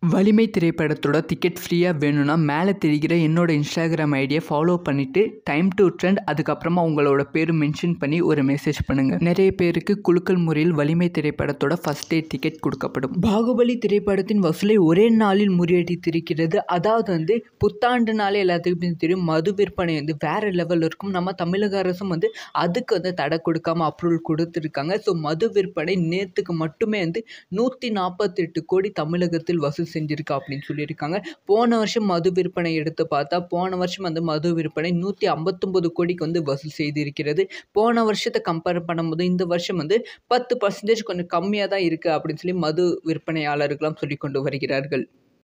வலிமை திரைப்படத்தோட டிக்கெட் ஃப்ரீயாக வேணும்னா மேலே தெரிகிற என்னோட இன்ஸ்டாகிராம் ஐடியை ஃபாலோ பண்ணிவிட்டு டைம் டு ட்ரெண்ட் அதுக்கப்புறமா உங்களோட பேர் மென்ஷன் பண்ணி ஒரு மெசேஜ் பண்ணுங்கள் நிறைய பேருக்கு குலுக்கல் முறையில் வலிமை திரைப்படத்தோட ஃபஸ்ட் டே டிக்கெட் கொடுக்கப்படும் பாகுபலி திரைப்படத்தின் வசூலை ஒரே நாளில் முறியடித்திருக்கிறது அதாவது வந்து புத்தாண்டு நாளே எல்லாத்துக்குமே தெரியும் மது விற்பனை வந்து வேறு லெவலில் இருக்கும் நம்ம தமிழக அரசும் வந்து அதுக்கு வந்து தடை கொடுக்காம அப்ரூவல் கொடுத்துருக்காங்க ஸோ மது விற்பனை நேற்றுக்கு மட்டுமே வந்து நூற்றி நாற்பத்தெட்டு கோடி தமிழகத்தில் வசூல் செஞ்சுருக்கா அப்படின்னு சொல்லியிருக்காங்க போன வருஷம் மது விற்பனை எடுத்து பார்த்தா போன வருஷம் வந்து மது விற்பனை நூற்றி ஐம்பத்தொம்பது கோடிக்கு வந்து வசூல் செய்திருக்கிறது போன வருஷத்தை கம்பேர் பண்ணும்போது இந்த வருஷம் வந்து பத்து பர்சன்டேஜ் கொஞ்சம் கம்மியாக தான் இருக்குது அப்படின்னு சொல்லி மது விற்பனையாளர்கள்லாம் சொல்லி கொண்டு வருகிறார்கள்